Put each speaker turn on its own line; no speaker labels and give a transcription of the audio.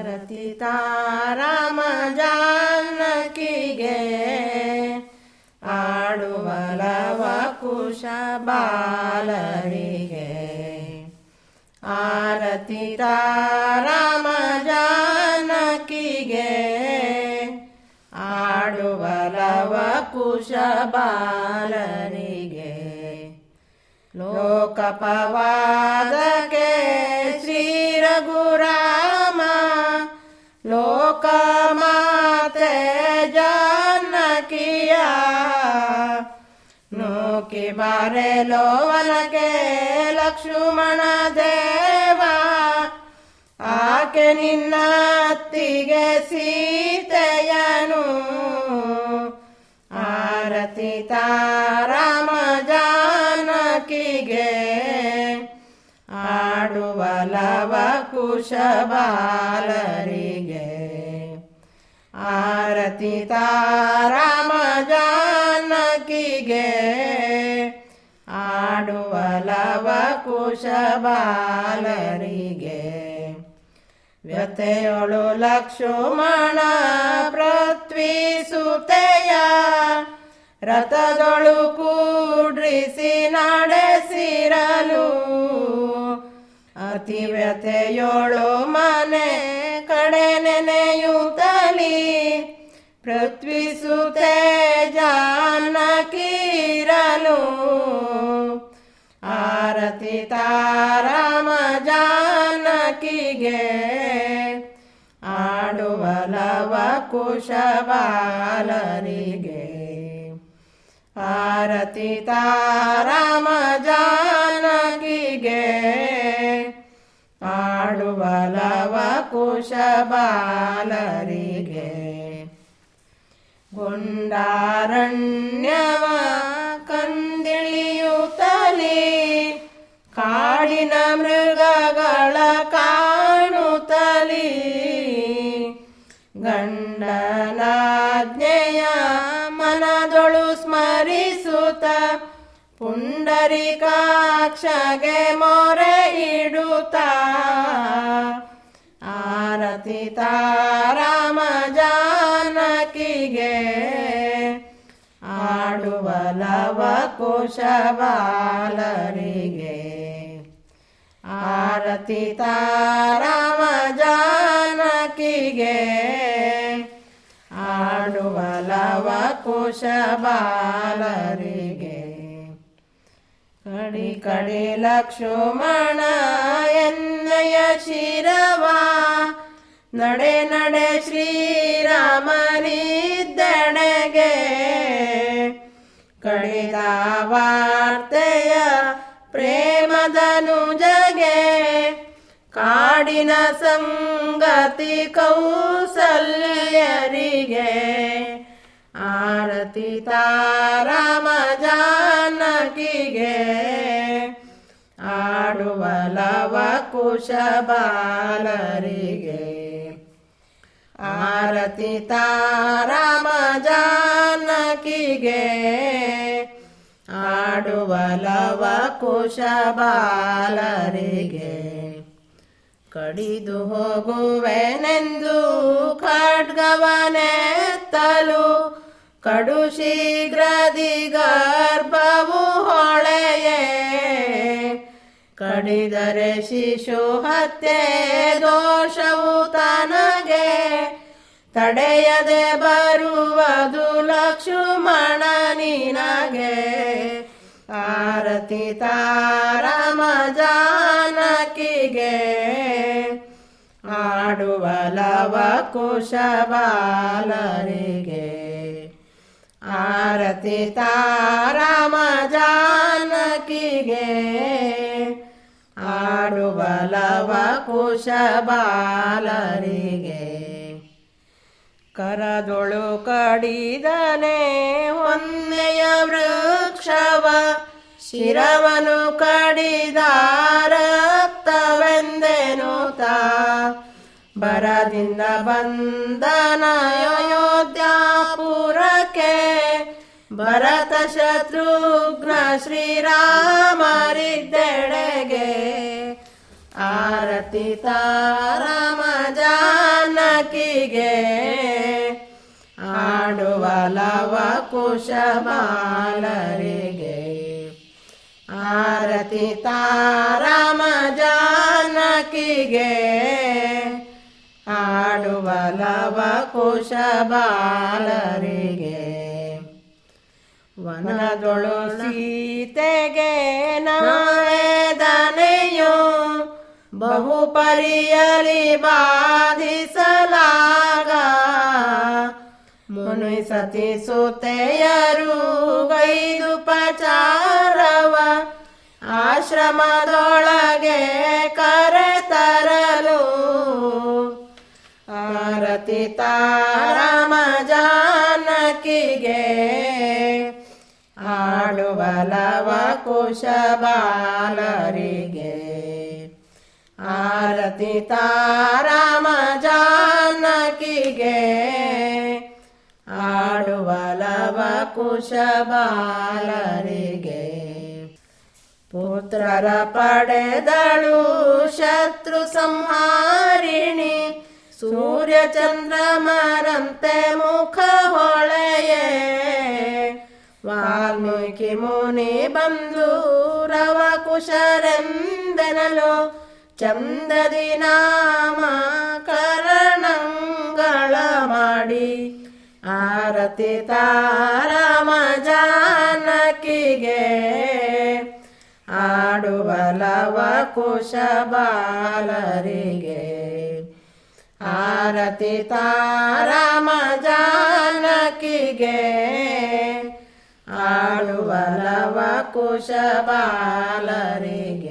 ಆರತಿ ತಾರಾಮ ಜಾನಕಿಗೆ ಆಡುವಲವ ಕುಶ ಬಾಲರಿಗೆ ಆರತಿ ತಾರಾಮ ಜಾನಕಿಗೆ ಆಡುವಲವ ಕುಶ ಬಾಲರಿಗೆ ಲೋಕಪವಾದಕ್ಕೆ ಶ್ರೀ ರಘುರಾಮ ಲೋಕಮಾತೆ ಜಾನಕಿಯ ನೂಕಿ ಬಾರೆ ಲೋವನಕ್ಕೆ ಲಕ್ಷ್ಮಣ ದೇವ ಆಕೆ ನಿನ್ನ ಅತ್ತಿಗೆ ಸೀತೆಯನು ಆರತಿ ತಾರಾಮ ಜಾನಕಿಗೆ ಆಡುವಲವ ಕುಶ ಬಾಲರಿಗೆ ಆರತಿ ತಾರಾಮ ಜಾನಕಿಗೆ ಆಡುವಲವ ಕುಶ ಬಾಲರಿಗೆ ವ್ಯತೆಯೊಳು ಲಕ್ಷ್ಮಣ ಪೃಥ್ವಿ ಸುತೆಯ ರಥದೊಳು ಕೂಡ್ರಿಸಿ ನಡೆಸಿರಲು ಅತಿ ವ್ಯತೆಯೋಳು ಮನೆ ಕಡೆ ನೆನೆಯುತ್ತಲಿ ಪೃಥ್ವಿ ಸುತೆ ಜಾನಕಿರಲು ಆರತಿ ತಾರಾಮ ಜಾನಕಿಗೆ ಆಡುವಲವ ಕುಶ ಬಾಲರಿಗೆ ಆರತಿ ತಾರಾಮ ಜಾನಕಿಗೆ ಆಡುವಲವ ಕುಶ ಬಾಲರಿಗೆ ಗುಂಡಾರಣ್ಯವ ಕಂದಿಳಿಯುತ್ತಲಿ ಕಾಡಿನ ಮೃಗಗಳ ಕಾಣುತ್ತಲಿ ಗಂಡನಾಜ್ಞೆಯ ಮನದೊಳು ಸ್ಮರಿಸುತ್ತ ಪುಂಡರಿಕಾಕ್ಷಗೆ ಮೊರೆ ಇಡುತ್ತ ಆರತಿ ತಾರಾಮ ಜಾನಕಿಗೆ ಆಡುವಲವ ಕುಶ ಬಾಲರಿಗೆ ಆರತಿ ತಾರಾಮ ಜಾನಕಿಗೆ ಆಡುವಲವ ಕುಶ ಬಾಲರಿಗೆ ಕಡಿ ಕಡಿ ಲಕ್ಷ್ಮಣ ಎನ್ನಯ ಶಿರವ ನಡೆ ನಡೆ ಶ್ರೀರಾಮನಿದ್ದೆಡೆಗೆ ಕಡಿದ ವಾರ್ತೆಯ ಪ್ರೇಮದನುಜಗೆ ಕಾಡಿನ ಸಂಗತಿ ಕೌಸಲ್ಯರಿಗೆ ಆರತಿ ತಾರಾಮ ಜಾನಕಿಗೆ ಆಡುವಲವ ಕುಶ ಬಾಲರಿಗೆ ಆರತಿ ತಾರಾಮ ಜಾನಕಿಗೆ ಆಡುವಲವ ಕುಶ ಬಾಲರಿಗೆ ಕಡಿದು ಹೋಗುವೆನೆಂದು ಖಡ್ಗವನೆತ್ತಲು ಕಡು ಶೀಘ್ರದಿ ಗರ್ಭವು ಹೊಳೆಯೇ ಕಡಿದರೆ ಶಿಶು ಹತ್ಯೆ ದೋಷವು ತನಗೆ ತಡೆಯದೆ ಬರುವುದು ಲಕ್ಷ್ಮಣ ನಿನಗೆ ಆರತಿ ತಾರಾಮ ಜಾನಕಿಗೆ ಆಡುವಲವ ಕುಶ ಬಾಲರಿಗೆ ಆರತಿ ತಾರಾಮ ಜಾನಕಿಗೆ ಆಡುವಲವ ಕುಶ ಬಾಲರಿಗೆ ಕರದೊಳು ಕಡಿದನೆ ಒಂದೆಯ ವೃಕ್ಷವ ಶಿರವನು ಕಡಿದ ರಕ್ತವೆಂದೆನುತ ಬರದಿಂದ ಬಂದನ ಅಯೋಧ್ಯಾಪುರಕ್ಕೆ ಭರತ ಶತ್ರುಘ್ನ ಶ್ರೀರಾಮರಿದ್ದೆಡೆಗೆ ಆರತಿ ತಾರಾಮ ಜಾನ ಜಾನಕಿಗೆ ಆಡುವ ಲವ ಕುಶ ಬಾಲರಿಗೆ ಆರತಿ ತಾರಾಮ ಜಾನಕಿಗೆ ಆಡುವ ಲವ ಕುಶ ಬಾಲರಿಗೆ ವನದೊಳು ಸೀತೆಗೆ ನವೇದನೆಯು ಬಹು ಪರಿಯಲಿ ಬಾಧಿಸಲಾಗ ಮುನಿ ಸತಿ ಸುತೆಯರು ಗೈದು ಪಚಾರವ ಆಶ್ರಮದೊಳಗೆ ಕರೆತರಲು ಆರತಿ ತಾರಮ ಜಾನಕಿಗೆ ಆಡುವ ಲವ ಕುಶ ಬಾಲರಿಗೆ ಆರತಿ ತಾರಾಮ ಜಾನಕಿಗೆ ಆಡುವ ಲವ ಕುಶ ಬಾಲರಿಗೆ ಪುತ್ರರ ಪಡೆದಳು ಶತ್ರು ಸಂಹಾರಿಣಿ ಸೂರ್ಯ ಚಂದ್ರಮರಂತೆ ಮುಖ ಹೊಳೆಯೇ ವಾಲ್ಮೀಕಿ ಮುನಿ ಬಂದು ರವ ಕುಶರೆಂದೆನಲು ಚಂದದಿ ನಾಮ ಕರಣಂಗಳ ಮಾಡಿ ಆರತಿ ತಾರಮ ಜಾನಕಿಗೆ ಆಡುವ ಲವ ಕುಶ ಬಾಲರಿಗೆ ಆರತಿ ತಾರಮ ಜಾನಕಿಗೆ ಆಡುವ ಲವ ಕುಶ ಬಾಲರಿಗೆ